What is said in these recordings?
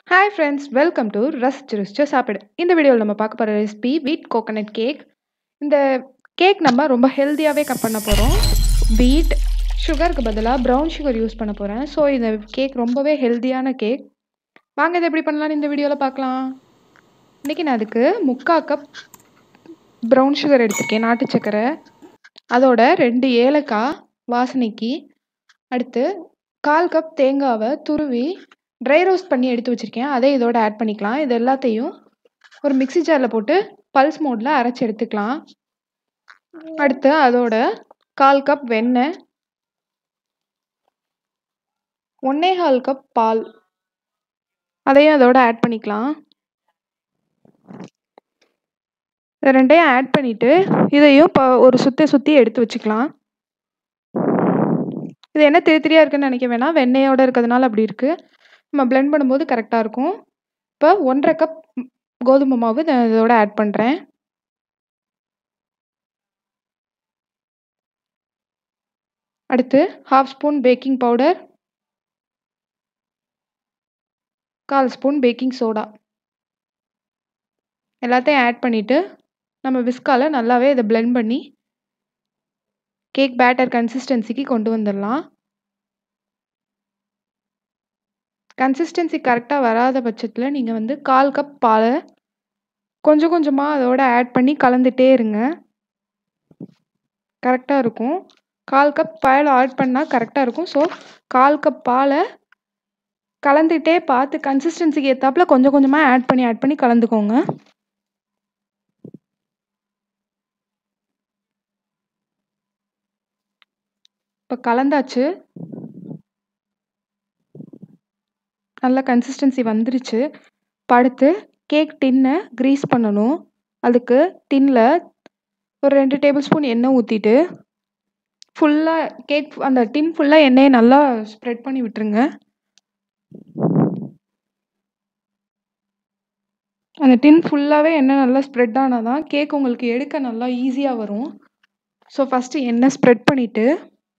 Hi friends welcome to ரசிச்சு ருசிச்சு சாப்பிடு இந்த வீடியோவில் நம்ம பார்க்க போகிற ரெசிபி வீட் கோகனட் கேக் இந்த கேக் நம்ம ரொம்ப ஹெல்த்தியாகவே கட் பண்ண போகிறோம் வீட் சுகருக்கு பதிலாக ப்ரௌன் சுகர் யூஸ் பண்ண போகிறேன் ஸோ இந்த கேக் ரொம்பவே ஹெல்த்தியான கேக் வாங்க இதை எப்படி பண்ணலாம்னு இந்த வீடியோவில் பார்க்கலாம் இன்றைக்கி நான் அதுக்கு முக்கால் கப் ப்ரௌன் சுகர் எடுத்திருக்கேன் நாட்டு சக்கரை அதோட ரெண்டு ஏலக்காய் வாசனைக்கு அடுத்து கால் கப் தேங்காவை துருவி ட்ரை ரோஸ்ட் பண்ணி எடுத்து வச்சுருக்கேன் அதை இதோட ஆட் பண்ணிக்கலாம் இது எல்லாத்தையும் ஒரு மிக்ஸி ஜாரில் போட்டு பல்ஸ் மோடில் அரைச்சி எடுத்துக்கலாம் அடுத்து அதோட கால் கப் வெண்ணெய் ஒன்னே கால் கப் பால் அதையும் அதோட ஆட் பண்ணிக்கலாம் இது ரெண்டையும் ஆட் பண்ணிவிட்டு இதையும் இப்போ ஒரு சுற்றி சுற்றி எடுத்து வச்சுக்கலாம் இது என்ன திரி திரியாக இருக்குன்னு நினைக்க வேணாம் வெண்ணெயோடு இருக்கிறதுனால அப்படி இருக்குது நம்ம பிளெண்ட் பண்ணும்போது கரெக்டாக இருக்கும் இப்போ ஒன்றரை கப் கோதுமை மாவு நான் இதோட ஆட் பண்ணுறேன் அடுத்து ஹாஃப் ஸ்பூன் பேக்கிங் பவுடர் கால் ஸ்பூன் பேக்கிங் சோடா எல்லாத்தையும் ஆட் பண்ணிவிட்டு நம்ம விஸ்கால நல்லாவே இதை பிளெண்ட் பண்ணி கேக் பேட்டர் கன்சிஸ்டன்சிக்கு கொண்டு வந்துடலாம் கன்சிஸ்டன்சி கரெக்டாக வராத பட்சத்தில் நீங்கள் வந்து கால் கப் பாலை கொஞ்சம் கொஞ்சமாக அதோட ஆட் பண்ணி கலந்துகிட்டே இருங்க கரெக்டாக இருக்கும் கால் கப் பால் ஆட் பண்ணால் கரெக்டாக இருக்கும் ஸோ கால் கப் பாலை கலந்துகிட்டே பார்த்து கன்சிஸ்டன்சிக்கு ஏற்றாப்புல கொஞ்சம் கொஞ்சமாக ஆட் பண்ணி ஆட் பண்ணி கலந்துக்கோங்க இப்போ கலந்தாச்சு நல்ல கன்சிஸ்டன்சி வந்துருச்சு படுத்து கேக் டின்னை க்ரீஸ் பண்ணணும் அதுக்கு டின்னில் ஒரு ரெண்டு டேபிள் ஸ்பூன் எண்ணெய் ஊற்றிட்டு ஃபுல்லாக கேக் அந்த டின் ஃபுல்லாக எண்ணெயை நல்லா ஸ்ப்ரெட் பண்ணி விட்டுருங்க அந்த டின் ஃபுல்லாகவே எண்ணெய் நல்லா ஸ்ப்ரெட் ஆனால் தான் கேக் உங்களுக்கு எடுக்க நல்லா ஈஸியாக வரும் ஸோ ஃபஸ்ட்டு எண்ணெய் ஸ்ப்ரெட் பண்ணிவிட்டு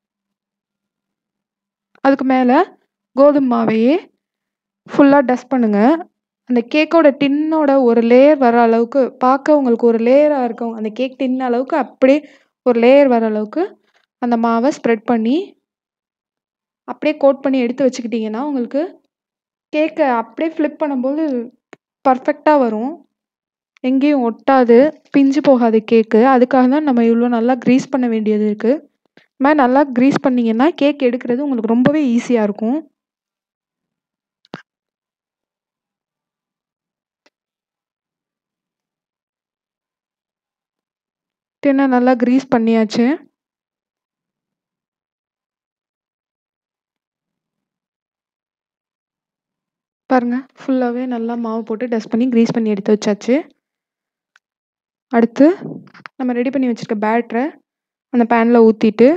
அதுக்கு மேலே கோதுமை மாவையே ஃபுல்லாக டஸ்ட் பண்ணுங்கள் அந்த கேக்கோட டின்னோட ஒரு லேயர் வர அளவுக்கு பார்க்க உங்களுக்கு ஒரு லேயராக இருக்கும் அந்த கேக் டின் அளவுக்கு அப்படியே ஒரு லேயர் வர அளவுக்கு அந்த மாவை ஸ்ப்ரெட் பண்ணி அப்படியே கோட் பண்ணி எடுத்து வச்சுக்கிட்டிங்கன்னா உங்களுக்கு கேக்கை அப்படியே ஃப்ளிப் பண்ணும்போது பர்ஃபெக்டாக வரும் எங்கேயும் ஒட்டாது பிஞ்சு போகாது கேக்கு அதுக்காக தான் நம்ம இவ்வளோ நல்லா க்ரீஸ் பண்ண வேண்டியது இருக்குது இது மாதிரி நல்லா க்ரீஸ் பண்ணிங்கன்னா கேக் எடுக்கிறது உங்களுக்கு ரொம்பவே ஈஸியாக இருக்கும் டின்னை நல்லா க்ரீஸ் பண்ணியாச்சு பாருங்கள் ஃபுல்லாகவே நல்லா மாவு போட்டு டஸ்ட் பண்ணி க்ரீஸ் பண்ணி எடுத்து வச்சாச்சு அடுத்து நம்ம ரெடி பண்ணி வச்சுருக்க பேட்டரை அந்த பேனில் ஊற்றிட்டு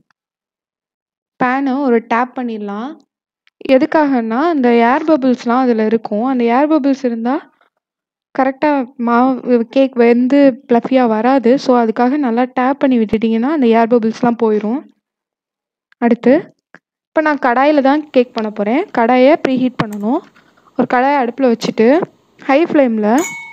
பேனை ஒரு டேப் பண்ணிடலாம் எதுக்காகன்னா அந்த ஏர் பபிள்ஸ்லாம் அதில் இருக்கும் அந்த ஏர் பபிள்ஸ் இருந்தால் கரெக்டாக மாவு கேக் வெந்து ப்ளஃபியாக வராது ஸோ அதுக்காக நல்லா டேப் பண்ணி விட்டுட்டிங்கன்னா அந்த ஏர் பபிள்ஸ்லாம் போயிடும் அடுத்து இப்போ நான் கடாயில் தான் கேக் பண்ண போகிறேன் கடாயை ப்ரீ ஹீட் பண்ணணும் ஒரு கடாயை அடுப்பில் வச்சுட்டு ஹை ஃப்ளேமில்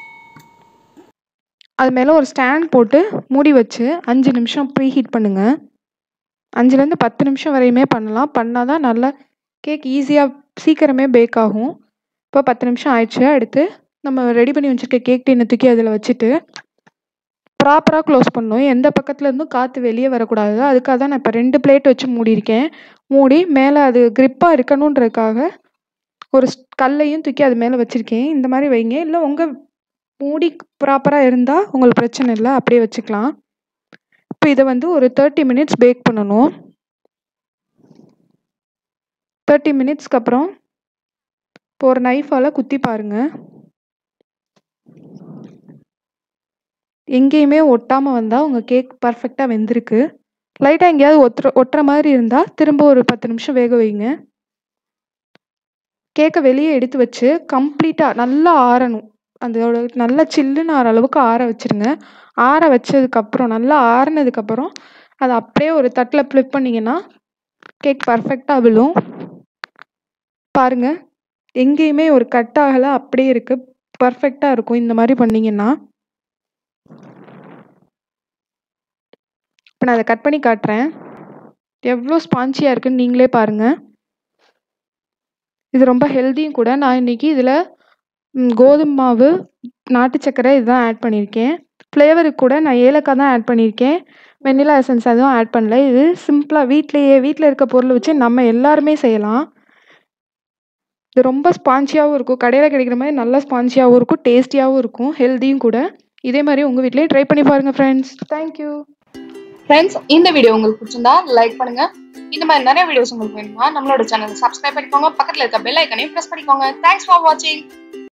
அது மேலே ஒரு ஸ்டாண்ட் போட்டு மூடி வச்சு அஞ்சு நிமிஷம் ப்ரீ ஹீட் பண்ணுங்கள் அஞ்சுலேருந்து பத்து நிமிஷம் வரையுமே பண்ணலாம் பண்ணால் தான் நல்லா கேக் ஈஸியாக சீக்கிரமே பேக் ஆகும் இப்போ பத்து நிமிஷம் ஆயிடுச்சு அடுத்து நம்ம ரெடி பண்ணி வச்சுருக்க கேக் டின்னை தூக்கி அதில் வச்சுட்டு ப்ராப்பராக க்ளோஸ் பண்ணணும் எந்த பக்கத்துலேருந்தும் காற்று வெளியே வரக்கூடாது அதுக்காக தான் நான் இப்போ ரெண்டு பிளேட் வச்சு மூடியிருக்கேன் மூடி மேலே அது க்ரிப்பாக இருக்கணுன்றதுக்காக ஒரு கல்லையும் தூக்கி அது மேலே வச்சுருக்கேன் இந்த மாதிரி வைங்க இல்லை உங்கள் மூடி ப்ராப்பராக இருந்தால் உங்களுக்கு பிரச்சனை இல்லை அப்படியே வச்சுக்கலாம் இப்போ இதை வந்து ஒரு தேர்ட்டி மினிட்ஸ் பேக் பண்ணணும் தேர்ட்டி மினிட்ஸ்க்கு அப்புறம் இப்போ ஒரு நைஃபால் குத்தி பாருங்கள் எங்கேயுமே ஒட்டாமல் வந்தால் உங்கள் கேக் பர்ஃபெக்டாக வெந்திருக்கு லைட்டாக எங்கேயாவது ஒத்துற ஒட்டுற மாதிரி இருந்தால் திரும்ப ஒரு பத்து நிமிஷம் வேக வைங்க கேக்கை வெளியே எடுத்து வச்சு கம்ப்ளீட்டாக நல்லா ஆறணும் அதோட நல்லா சில்லுன்னு ஆற அளவுக்கு ஆற வச்சுருங்க ஆற வச்சதுக்கப்புறம் நல்லா ஆறுனதுக்கப்புறம் அதை அப்படியே ஒரு தட்டில் ஃப்ளிப் பண்ணிங்கன்னா கேக் பர்ஃபெக்டாக விழும் பாருங்கள் எங்கேயுமே ஒரு கட் ஆகல. அப்படியே இருக்கு. பெர்ஃபெக்ட்டா இருக்கும் இந்த மாரி பண்ணீங்கன்னா. இப்ப நான் அத கட் பண்ணி காட்டுறேன். எவ்ளோ ஸ்பான்ஜியா இருக்குன்னு நீங்களே பாருங்க. இது ரொம்ப ஹெல்தியும் கூட. நான் இன்னைக்கு இதுல ம் கோதும மாவு, நாட்டு சர்க்கரை இதுதான் ஆட் பண்ணியிருக்கேன். ஃப்ளேவருக்கு கூட நான் ஏலக்காய் தான் ஆட் பண்ணியிருக்கேன். வெண்ணிலா எசன்ஸ் எதுவும் ஆட் பண்ணல. இது சிம்பிளா வீட்லயே வீட்ல இருக்க பொருள வச்சு நம்ம எல்லாருமே செய்யலாம். இது ரொம்ப ஸ்பான்ஜியாவும் இருக்கும். கடையில கிடைக்கிற மாரி நல்ல ஸ்பான்ஜியாவும் இருக்கும். டேஸ்டியாவும் இருக்கும். ஹெல்தியும் கூட. இதே மாரி உங்க வீட்லயும் ட்ரை பண்ணி பாருங்க ஃப்ரெண்ட்ஸ். Thank you. ஃப்ரெண்ட்ஸ் இந்த வீடியோ உங்களுக்கு பிடிச்சிருந்தா லைக் பண்ணுங்க இந்த மாதிரி நிறைய வீடியோஸ் உங்களுக்கு வேணுமா நம்மளோட சேனலை சப்ஸ்கிரைப் பண்ணிக்கோங்க பக்கத்துல இருக்க பெல் ஐக்கனையும் பிரஸ் பண்ணிக்கோங்க தேங்க்ஸ் ஃபார் வாட்சிங்